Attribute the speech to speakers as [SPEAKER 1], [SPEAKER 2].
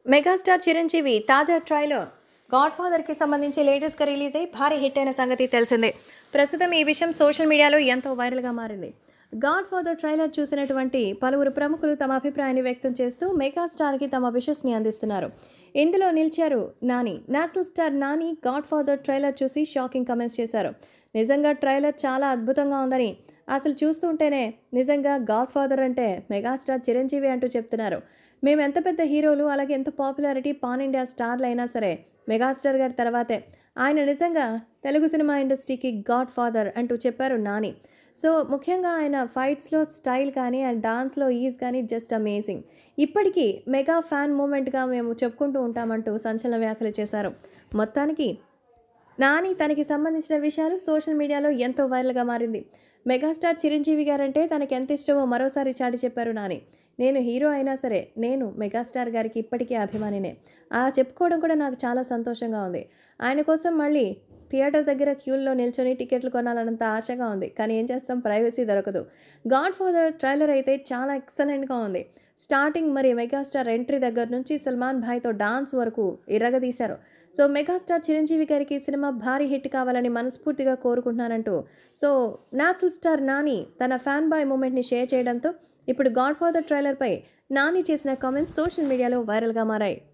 [SPEAKER 1] megastar Chiranjeevi తాజా trailer God ఫాదర్కి సంబంధించి లేటెస్ట్గా రిలీజ్ అయ్యి భారీ హిట్ అయిన సంగతి తెలిసిందే ప్రస్తుతం ఈ విషయం సోషల్ మీడియాలో ఎంతో వైరల్గా మారింది గాడ్ ఫాదర్ ట్రైలర్ చూసినటువంటి పలువురు ప్రముఖులు తమ అభిప్రాయాన్ని వ్యక్తం చేస్తూ మెగాస్టార్కి తమ విషస్ని అందిస్తున్నారు ఇందులో నిలిచారు Nani national star Nani Godfather trailer చూసి షాకింగ్ కమెంట్స్ చేశారు నిజంగా ట్రైలర్ చాలా అద్భుతంగా ఉందని అసలు చూస్తుంటేనే నిజంగా గాడ్ ఫాదర్ అంటే మెగాస్టార్ చిరంజీవి అంటూ చెప్తున్నారు మేము ఎంత పెద్ద హీరోలు అలాగే ఎంత పాపులారిటీ పాన్ ఇండియా స్టార్లు అయినా సరే మెగాస్టార్ గారి తర్వాతే ఆయన నిజంగా తెలుగు సినిమా ఇండస్ట్రీకి గాడ్ ఫాదర్ అంటూ చెప్పారు నాని సో ముఖ్యంగా ఆయన ఫైట్స్లో స్టైల్ కానీ అండ్ డాన్స్లో ఈజ్ కానీ జస్ట్ అమేజింగ్ ఇప్పటికీ మెగా ఫ్యాన్ మూమెంట్గా మేము చెప్పుకుంటూ ఉంటామంటూ సంచలన వ్యాఖ్యలు చేశారు మొత్తానికి నాని తనకి సంబంధించిన విషయాలు సోషల్ మీడియాలో ఎంతో వైరల్గా మారింది మెగాస్టార్ చిరంజీవి గారంటే తనకి ఎంత ఇష్టమో మరోసారి చాటి చెప్పారు నాని నేను హీరో అయినా సరే నేను మెగాస్టార్ గారికి ఇప్పటికీ అభిమానినే ఆ చెప్పుకోవడం కూడా నాకు చాలా సంతోషంగా ఉంది ఆయన కోసం మళ్ళీ థియేటర్ దగ్గర క్యూల్లో నిల్చొని టికెట్లు కొనాలన్నంత ఆశగా ఉంది కానీ ఏం చేస్తాం ప్రైవసీ దొరకదు గాడ్ ఫాదర్ ట్రైలర్ అయితే చాలా ఎక్సలెంట్గా ఉంది స్టార్టింగ్ మరి మెగాస్టార్ ఎంట్రీ దగ్గర నుంచి సల్మాన్ భాయ్తో డాన్స్ వరకు ఇరగదీశారు సో మెగాస్టార్ చిరంజీవి గారికి ఈ సినిమా భారీ హిట్ కావాలని మనస్ఫూర్తిగా కోరుకుంటున్నానంటూ సో నేషనల్ స్టార్ నాని తన ఫ్యాన్ బాయ్ మూమెంట్ని షేర్ చేయడంతో ఇప్పుడు గాడ్ ఫాదర్ ట్రైలర్పై నాని చేసిన కామెంట్స్ సోషల్ మీడియాలో వైరల్గా మారాయి